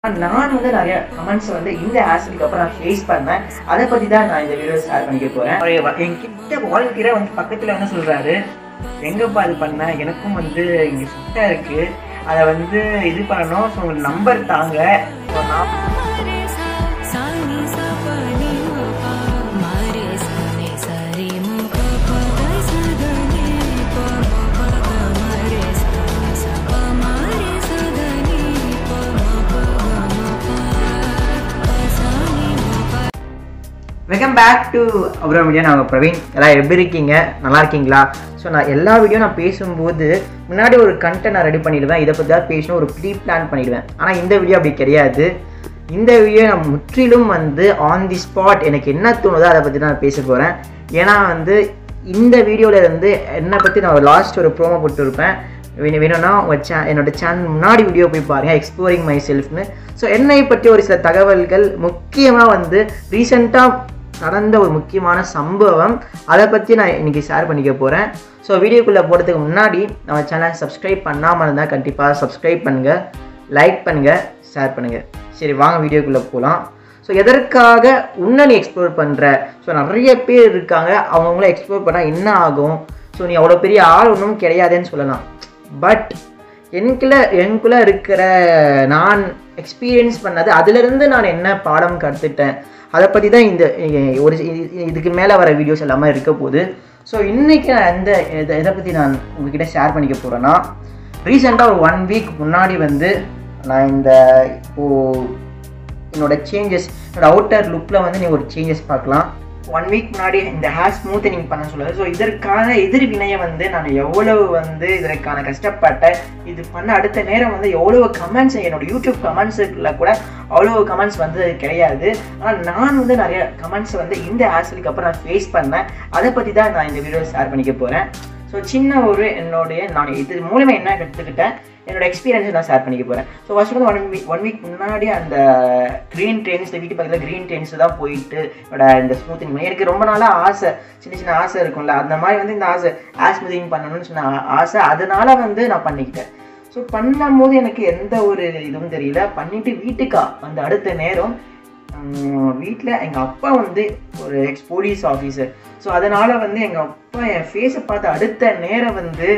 நான் வந்து நிறைய கமெண்ட்ஸ் வந்து இந்த ஆசிட்க்கு அப்புறம் நான் ஃபேஸ் பண்ணேன் அதை பத்தி தான் நான் இந்த வீடியோ ஷேர் பண்ணிக்க போறேன் அவரு வ- என்கிட்ட வாலண்டியரா வந்து பக்கத்துல வந்து சொல்றாரு எங்கப்பா இது பண்ண எனக்கும் வந்து இங்க சுத்தா இருக்கு அதை வந்து இது பண்ணணும் ஸோ உங்க நம்பர் தாங்க So, நான் मारे सा सा नी सा प नी म प मारे सा नी सा रे म प प ग सा ग नी प म प ग मारे सा नी सा प मारे सा ग नी प म प ग म प प सा नी म प வெல்கம் பேக் டு அப்புறம் மீடியா நான் உங்க பிரவீன் எல்லாம் எப்படி இருக்கீங்க நல்லா இருக்கீங்களா ஸோ நான் எல்லா வீடியோ நான் பேசும்போது முன்னாடி ஒரு கண்டென்ட் நான் ரெடி பண்ணிடுவேன் இதை பற்றி தான் பேசணும் ஒரு ப்ரீ பிளான் பண்ணிடுவேன் ஆனால் இந்த வீடியோ அப்படி கிடையாது இந்த வீடியோ நான் முற்றிலும் வந்து ஆன் தி ஸ்பாட் எனக்கு என்ன தோணுதோ அதை பற்றி நான் பேச போகிறேன் ஏன்னா வந்து இந்த வீடியோவில் இருந்து என்னை பற்றி நான் லாஸ்ட் ஒரு ப்ரோமோ போட்டுருப்பேன் வேணும் வேணும்னா உங்கள் சே என்னோட சேனல் முன்னாடி வீடியோ போய் பாருங்கள் எக்ஸ்ப்ளோரிங் மை செல்ஃப்னு ஸோ என்னை பற்றி ஒரு சில தகவல்கள் முக்கியமாக வந்து ரீசெண்டாக நடந்த ஒரு முக்கியமான சம்பவம் அதை பற்றி நான் இன்னைக்கு ஷேர் பண்ணிக்க போகிறேன் ஸோ வீடியோக்குள்ளே போகிறதுக்கு முன்னாடி நம்ம சேனலை சப்ஸ்கிரைப் பண்ணாமல் இருந்தால் கண்டிப்பாக சப்ஸ்கிரைப் பண்ணுங்கள் லைக் பண்ணுங்கள் ஷேர் பண்ணுங்கள் சரி வாங்க வீடியோக்குள்ளே போகலாம் ஸோ எதற்காக உன்னை நீ எக்ஸ்ப்ளோர் பண்ணுற ஸோ நிறைய பேர் இருக்காங்க அவங்கவுங்கள எக்ஸ்ப்ளோர் பண்ணால் என்ன ஆகும் ஸோ நீ அவ்வளோ பெரிய ஆள் ஒன்றும் கிடையாதுன்னு சொல்லலாம் பட் எனக்குள்ள எனக்குள்ள இருக்கிற நான் எக்ஸ்பீரியன்ஸ் பண்ணது அதிலிருந்து நான் என்ன பாடம் கற்றுட்டேன் அதை பற்றி தான் இந்த இ- ஒரு இது- இதுக்கு மேலே வர வீடியோஸ் எல்லாமே இருக்க போகுது ஸோ இன்றைக்கி நான் எந்த இதை எதை பற்றி நான் உங்ககிட்ட ஷேர் பண்ணிக்க போகிறேன்னா ரீசெண்டாக ஒரு ஒன் வீக் முன்னாடி வந்து நான் இந்த இப்போது என்னோட சேஞ்சஸ் என்னோட அவுட்டர் லுக்கில் வந்து நீ ஒரு சேஞ்சஸ் பார்க்கலாம் ஒன் வீக் முன்னாடி இந்த ஹேர் ஸ்மூத்தனிங் பண்ண சொல்லுது ஸோ இதற்கான எதிர்வினையை வந்து நான் எவ்வளவு வந்து இதற்கான கஷ்டப்பட்டேன் இது பண்ண அடுத்த நேரம் வந்து எவ்வளவு கமெண்ட்ஸ் என்னோட யூடியூப் கமெண்ட்ஸுக்குள்ள கூட அவ்வளோ கமெண்ட்ஸ் வந்து கிடையாது ஆனால் நான் வந்து நிறைய கமெண்ட்ஸ் வந்து இந்த ஹேர்ஸ்லுக்கு அப்புறம் நான் ஃபேஸ் பண்ணேன் அதை பற்றி தான் நான் இந்த வீடியோ ஷேர் பண்ணிக்க போகிறேன் ஸோ சின்ன ஒரு என்னுடைய நான் இது மூலமா என்ன கற்றுக்கிட்டேன் என்னோட எக்ஸ்பீரியன்ஸை நான் ஷேர் பண்ணிக்க போகிறேன் ஸோ ஃபர்ஸ்ட் வந்து ஒன் வீக் ஒன் வீக் முன்னாடி அந்த க்ரீன் ட்ரெயின்ஸ் இந்த வீட்டு பக்கத்தில் க்ரீன் ட்ரெயின்ஸ் தான் போயிட்டு என்னோட இந்த ஸ்மூத்திங் எனக்கு ரொம்ப நாளாக ஆசை சின்ன சின்ன ஆசை இருக்கும்ல அந்த மாதிரி வந்து இந்த ஆசை ஆஸ் ஸ்மூத்திங் பண்ணணும்னு சொன்ன ஆ- ஆசை அதனால வந்து நான் பண்ணிக்கிட்டேன் ஸோ பண்ணும்போது எனக்கு எந்த ஒரு இதுவும் தெரியல பண்ணிட்டு வீட்டுக்கா அந்த அடுத்த நேரம் வீட்டில் எங்கள் அப்பா வந்து ஒரு எக்ஸ் போலீஸ் ஆஃபீஸர் ஸோ அதனால் வந்து எங்கள் அப்பா என் ஃபேஸை பார்த்து அடுத்த நேரம் வந்து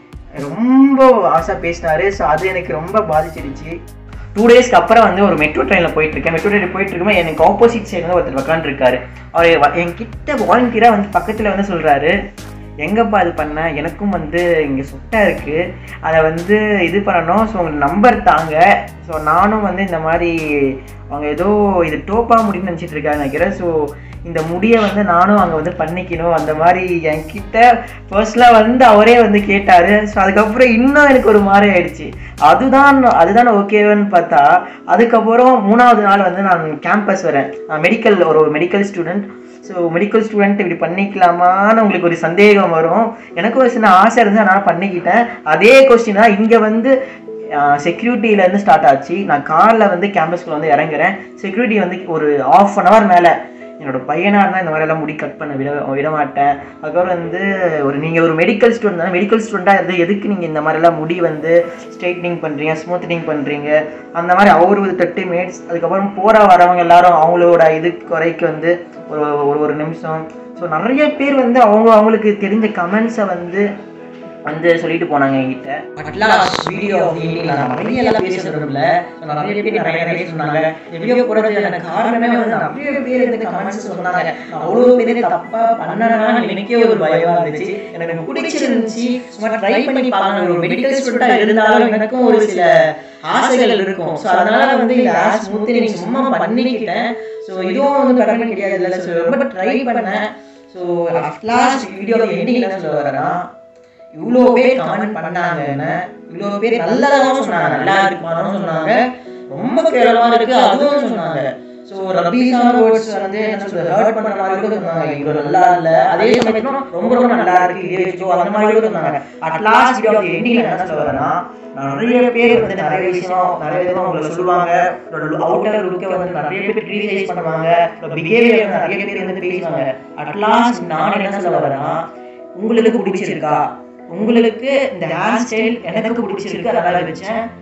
ரொம்ப ஆசை பேசினாரு ஸோ அது எனக்கு ரொம்ப பாதிச்சிடுச்சு டூ டேஸ்க்கு அப்புறம் வந்து ஒரு மெட்ரோ ட்ரெயினில் போயிட்டு இருக்கேன் மெட்ரோ ட்ரெயின் போயிட்டு இருக்கும்போது எனக்கு ஆப்போசிட் சைடு வந்து ஒருத்தர் உட்காந்துருக்காரு அவர் வ- என்கிட்ட வாலண்டியராக வந்து பக்கத்தில் வந்து சொல்கிறாரு எங்கப்பா இது பண்ண எனக்கும் வந்து இங்கே சுட்டா இருக்கு அதை வந்து இது பண்ணணும் ஸோ உங்களுக்கு நம்பர் தாங்க ஸோ நானும் வந்து இந்த மாதிரி அவங்க ஏதோ இது டோப்பா முடின்னு நினச்சிட்டு இருக்காங்க நினைக்கிறேன் ஸோ இந்த முடியை வந்து நானும் அங்கே வந்து பண்ணிக்கணும் அந்த மாதிரி என்கிட்ட பர்சனலாக வந்து அவரே வந்து கேட்டார் ஸோ அதுக்கப்புறம் இன்னும் எனக்கு ஒரு மாதிரி ஆயிடுச்சு அதுதான் அதுதான் ஓகேவான்னு பார்த்தா அதுக்கப்புறம் மூணாவது நாள் வந்து நான் கேம்பஸ் வரேன் நான் மெடிக்கல் ஒரு medical student so medical student இப்படி பண்ணிக்கலாமான்னு உங்களுக்கு ஒரு சந்தேகம் வரும் எனக்கு ஒரு சின்ன ஆசை இருந்து நான் பண்ணிக்கிட்டேன் அதே கொஸ்டினா இங்கே வந்து செக்யூரிட்டியிலேருந்து ஸ்டார்ட் ஆச்சு நான் காரில் வந்து கேம்பஸ்க்குள்ள வந்து இறங்குறேன் செக்யூரிட்டி வந்து ஒரு ஆஃப் அன் ஹவர் மேலே என்னோட பையனாக இருந்தால் இந்த மாதிரியெல்லாம் முடி கட் பண்ண விட விட மாட்டேன் அதுக்கப்புறம் வந்து ஒரு நீங்கள் ஒரு மெடிக்கல் ஸ்டூடெண்ட் தான் மெடிக்கல் ஸ்டூடெண்ட்டாக இருந்து எதுக்கு நீங்கள் இந்த மாதிரிலாம் முடி வந்து ஸ்ட்ரைட்னிங் பண்ணுறீங்க ஸ்மூத்தனிங் பண்ணுறீங்க அந்த மாதிரி அவர் ஒரு தேர்ட்டி மினிட்ஸ் அதுக்கப்புறம் போகிற வரவங்க எல்லாரும் அவங்களோட இது குறைக்கு வந்து ஒரு ஒரு ஒரு நிமிஷம் ஸோ நிறைய பேர் வந்து அவங்க அவங்களுக்கு தெரிஞ்ச கமெண்ட்ஸை வந்து வந்து சொல்லிட்டு போனாங்க என்கிட்ட அட்லாஸ்ட் வீடியோ நான் நிறைய எல்லாம் பேச விரும்பல So, நிறைய பேர் நிறைய நிறைய சொன்னாங்க இந்த வீடியோ போடுறதுக்கான காரணமே வந்து நிறைய பேர் இந்த கமெண்ட்ஸ் சொன்னாங்க நான் அவ்வளோ பேர் தப்பா பண்ணனான்னு எனக்கே ஒரு பயமா இருந்துச்சு எனக்கு பிடிச்சிருந்துச்சு சும்மா ட்ரை பண்ணி பாருங்க ஒரு மெடிக்கல் ஸ்டூடெண்டா இருந்தாலும் எனக்கும் ஒரு சில ஆசைகள் இருக்கும் ஸோ அதனால வந்து இந்த ஆஸ் ஸ்மூத்தி நீங்க சும்மா பண்ணிக்கிட்டேன் ஸோ இதுவும் வந்து கடமை கிடையாது இல்லை ஸோ ரொம்ப ட்ரை பண்ணேன் ஸோ லாஸ்ட் வீடியோ எண்டிங் என்ன சொல்ல வரேன்னா இவ்வளோ பேர் கமெண்ட் பண்ணாங்கன்னு இவ்வளோ பேர் நல்லதாகவும் சொன்னாங்க நல்லா இருக்குமானும் சொன்னாங்க ரொம்ப கேவலமா இருக்கு அதுவும் சொன்னாங்க ஸோ ரபீஸான வேர்ட்ஸ் வந்து என்ன சொல்றது ஹர்ட் பண்ற மாதிரி கூட சொன்னாங்க இவ்வளோ நல்லா இல்ல அதே சமயத்துல ரொம்ப ரொம்ப நல்லா இருக்கு இதே வச்சுக்கோ அந்த மாதிரி கூட சொன்னாங்க அட் லாஸ்ட் வீடியோ எண்டிங்ல என்ன சொல்ல வரேன்னா நிறைய பேர் வந்து நிறைய விஷயம் நிறைய விதமா உங்களை சொல்லுவாங்க அவுட்டர் லுக்கை வந்து நிறைய பேர் கிரிட்டிசைஸ் பண்ணுவாங்க பிஹேவியர் நிறைய பேர் வந்து பேசுவாங்க அட் லாஸ்ட் நான் என்ன சொல்ல வரேன்னா உங்களுக்கு பிடிச்சிருக்கா உங்களுக்கு இந்த ஹேர் ஸ்டைல் எனக்கு பிடிச்சிருக்கு அதனால வச்சேன்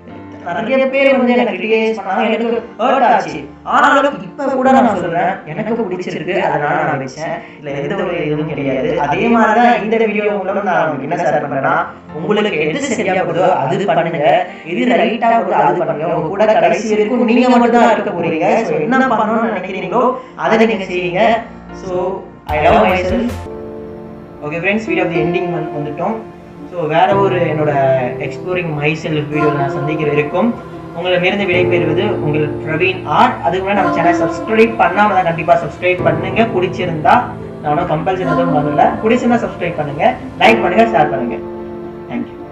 நிறைய பேர் வந்து எனக்கு கிரிட்டிசைஸ் பண்ணாங்க எனக்கு ஹர்ட் ஆச்சு ஆனாலும் இப்ப கூட நான் சொல்றேன் எனக்கு பிடிச்சிருக்கு அதனால நான் வச்சேன் இல்ல எந்த ஒரு இதுவும் கிடையாது அதே மாதிரிதான் இந்த வீடியோ மூலம் நான் உங்களுக்கு என்ன ஷேர் பண்றேன்னா உங்களுக்கு எது சரியா போதோ அது பண்ணுங்க எது ரைட்டா போதோ அது பண்ணுங்க உங்க கூட கடைசி வரைக்கும் நீங்க மட்டும் தான் இருக்க போறீங்க ஸோ என்ன பண்ணணும்னு நினைக்கிறீங்களோ அதை நீங்க செய்யுங்க so I love myself okay friends video of ending வந்துட்டோம் ஸோ வேற ஒரு என்னோட எக்ஸ்ப்ளோரிங் மை செல்ஃப் வீடியோவில் நான் சந்திக்கிற இருக்கும் உங்களை மீறந்து விடைபெறுவது உங்கள் பிரவீன் ஆர்ட் அதுக்கு முன்னாடி நம்ம சேனல் சப்ஸ்கிரைப் பண்ணாம தான் கண்டிப்பாக சப்ஸ்கிரைப் பண்ணுங்க பிடிச்சிருந்தா நான் ஒன்றும் கம்பல்சரி எதுவும் பண்ணல பிடிச்சிருந்தா சப்ஸ்கிரைப் பண்ணுங்க லைக் பண்ணுங்க ஷேர் பண்ணுங்க தேங்க்யூ